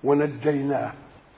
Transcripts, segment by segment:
ونجيناه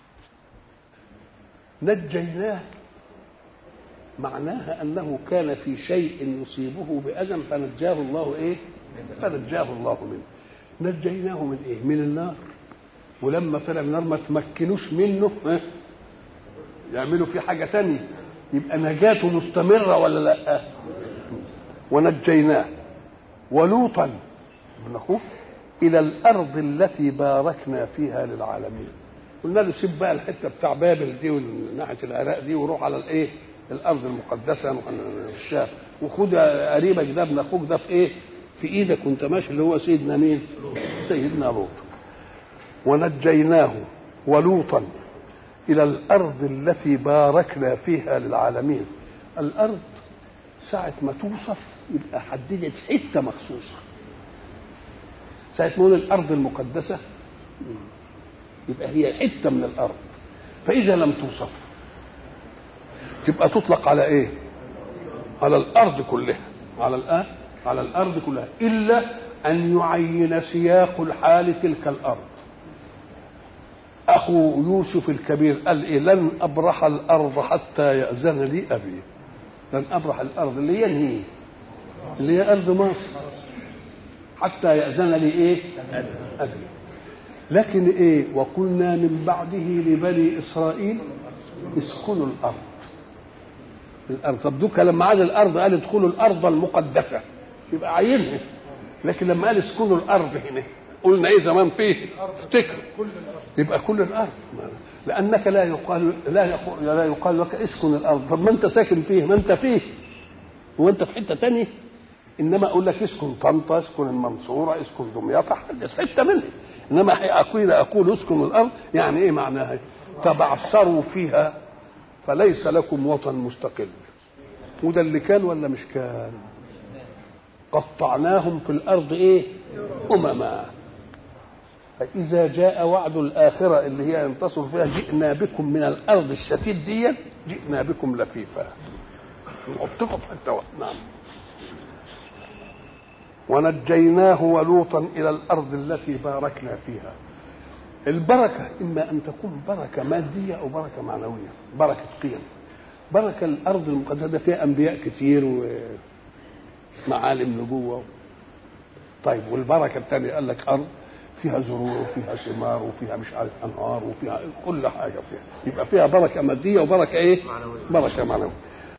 نجيناه معناها انه كان في شيء يصيبه باذى فنجاه الله ايه فنجاه الله منه نجيناه من ايه من النار ولما طلع من النار ما تمكنوش منه ها؟ يعملوا فيه حاجه تانية يبقى نجاته مستمره ولا لا ونجيناه ولوطا ابن اخوه الى الارض التي باركنا فيها للعالمين قلنا له سيب بقى الحته بتاع بابل دي وناحيه العراق دي وروح على الايه الارض المقدسه الشام وخد قريبك ده ابن اخوك ده في ايه في ايدك وانت ماشي اللي هو سيدنا مين سيدنا لوط ونجيناه ولوطا الى الارض التي باركنا فيها للعالمين الارض ساعه ما توصف يبقى حددت حته مخصوصه ساعه ما نقول الارض المقدسه يبقى هي حته من الارض فاذا لم توصف تبقى تطلق على ايه على الارض كلها على الآن على الارض كلها الا ان يعين سياق الحال تلك الارض اخو يوسف الكبير قال ايه لن ابرح الارض حتى ياذن لي ابي لن ابرح الارض اللي هي هي اللي هي ارض مصر حتى ياذن لي ايه ابي لكن ايه وقلنا من بعده لبني اسرائيل اسكنوا الارض الارض طب دوكا لما عاد الارض قال ادخلوا الارض المقدسه يبقى عينها لكن لما قال اسكنوا الارض هنا قلنا ايه زمان فيه افتكر يبقى كل الارض لانك لا يقال لا يقال, لا يقال لك اسكن الارض طب ما انت ساكن فيه ما انت فيه وانت في حته تانية انما اقول لك اسكن طنطا اسكن المنصوره اسكن دمياط حدث حته منها انما اقول اقول اسكن الارض يعني ايه معناها تبعثروا فيها فليس لكم وطن مستقل وده اللي كان ولا مش كان قطعناهم في الارض ايه امما فاذا جاء وعد الاخره اللي هي ينتصر فيها جئنا بكم من الارض الشتيت دي جئنا بكم لفيفا نحطكم في حته نعم ونجيناه ولوطا الى الارض التي باركنا فيها البركه اما ان تكون بركه ماديه او بركه معنويه بركه قيم بركه الارض المقدسه فيها انبياء كتير ومعالم نبوه طيب والبركه الثانيه قال لك ارض فيها زروع وفيها ثمار وفيها مش عارف انهار وفيها كل حاجه فيها يبقى فيها بركه ماديه وبركه ايه؟ معنوية. بركه معنويه